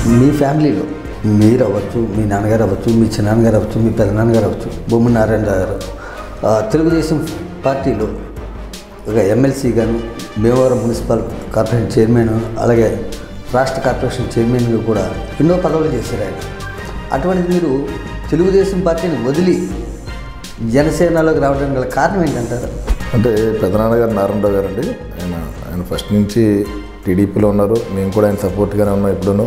మీ ఫ్యామిలీలో మీరు అవ్వచ్చు మీ నాన్నగారు అవ్వచ్చు మీ చిన్నాన్నగారు అవ్వచ్చు మీ పెదనాన్నగారు అవ్వచ్చు బొమ్మ నారాయణరావు గారు ఆ, తెలుగుదేశం పార్టీలో ఒక ఎమ్మెల్సీ గాను భీమవరం మున్సిపల్ కార్పొరేషన్ చైర్మన్ అలాగే రాష్ట్ర కార్పొరేషన్ చైర్మన్గా కూడా ఎన్నో పదవులు చేశారు ఆయన అటువంటిది మీరు తెలుగుదేశం పార్టీని వదిలి జనసేనలోకి రావడానికి గల కారణం ఏంటంటారు అంటే పెదనాన్నగారు నారాయణరావు గారు అండి ఆయన ఆయన ఫస్ట్ నుంచి టీడీపీలో ఉన్నారు మేము కూడా ఆయన సపోర్ట్గానే ఉన్నాం ఎప్పుడూను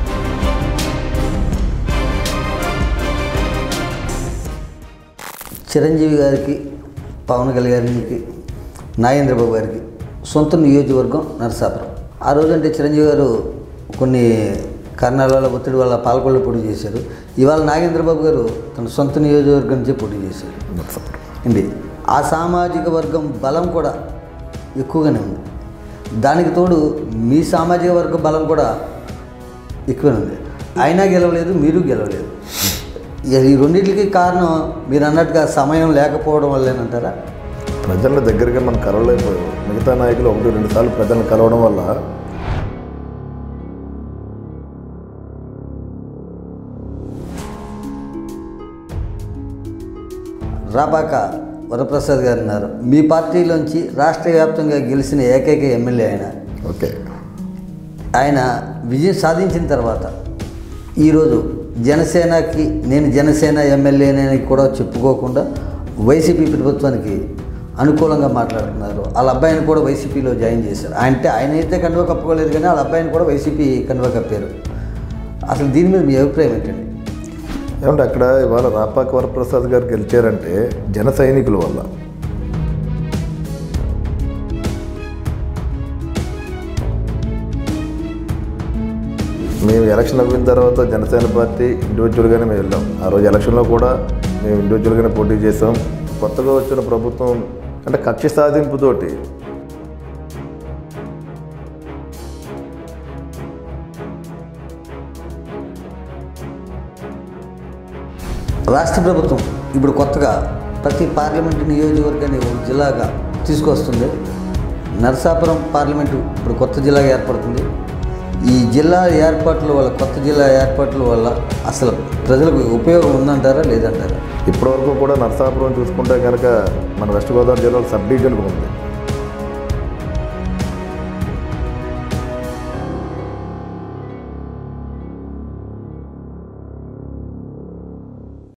చిరంజీవి గారికి పవన్ కళ్యాణ్ గారికి నాగేంద్రబాబు గారికి సొంత నియోజకవర్గం నరసాపురం ఆ రోజంటే చిరంజీవి గారు కొన్ని కారణాల వల్ల ఒత్తిడి వల్ల పాల్గొల్లో పోటీ చేశారు ఇవాళ నాగేంద్రబాబు గారు తన సొంత నియోజకవర్గం నుంచి పోటీ చేశారు అండి ఆ సామాజిక వర్గం బలం కూడా ఎక్కువగానే ఉంది దానికి తోడు మీ సామాజిక వర్గ బలం కూడా ఎక్కువనే ఉంది అయినా గెలవలేదు మీరు గెలవలేదు ఇక ఈ రెండింటికి కారణం మీరు అన్నట్టుగా సమయం లేకపోవడం వల్లేనంటారా ప్రజల దగ్గరగా మనం కలవలేకపోయాం మిగతా నాయకులు ఒకటి రెండు సార్లు ప్రజలను కలవడం వల్ల రాపాక వరప్రసాద్ గారు ఉన్నారు మీ పార్టీలోంచి రాష్ట్ర వ్యాప్తంగా గెలిచిన ఏకైక ఎమ్మెల్యే ఆయన ఓకే ఆయన విజయం సాధించిన తర్వాత ఈరోజు జనసేనకి నేను జనసేన ఎమ్మెల్యేనని కూడా చెప్పుకోకుండా వైసీపీ ప్రభుత్వానికి అనుకూలంగా మాట్లాడుతున్నారు వాళ్ళ అబ్బాయిని కూడా వైసీపీలో జాయిన్ చేశారు అంటే ఆయన అయితే కండువ కప్పుకోలేదు కానీ వాళ్ళ అబ్బాయిని కూడా వైసీపీ కండువ కప్పారు అసలు దీని మీద మీ అభిప్రాయం ఏంటండి ఏమంటే అక్కడ ఇవాళ రాపాక వరప్రసాద్ గారు గెలిచారంటే జన సైనికుల వల్ల మేము ఎలక్షన్ అయిన తర్వాత జనసేన పార్టీ ఇండివిజువల్గానే మేము వెళ్ళాం ఆ రోజు ఎలక్షన్లో కూడా మేము ఇండివిజువల్గానే పోటీ చేసాం కొత్తగా వచ్చిన ప్రభుత్వం అంటే కక్ష సాధింపుతోటి రాష్ట్ర ప్రభుత్వం ఇప్పుడు కొత్తగా ప్రతి పార్లమెంటు నియోజకవర్గాన్ని ఒక జిల్లాగా తీసుకొస్తుంది నరసాపురం పార్లమెంటు ఇప్పుడు కొత్త జిల్లాగా ఏర్పడుతుంది ఈ జిల్లా ఏర్పాట్ల వల్ల కొత్త జిల్లా ఏర్పాట్ల వల్ల అసలు ప్రజలకు ఉపయోగం ఉందంటారా లేదంటారా ఇప్పటివరకు కూడా నరసాపురం చూసుకుంటే కనుక మన వెస్ట్ గోదావరి జిల్లాలో సబ్ డివిజన్ ఉంది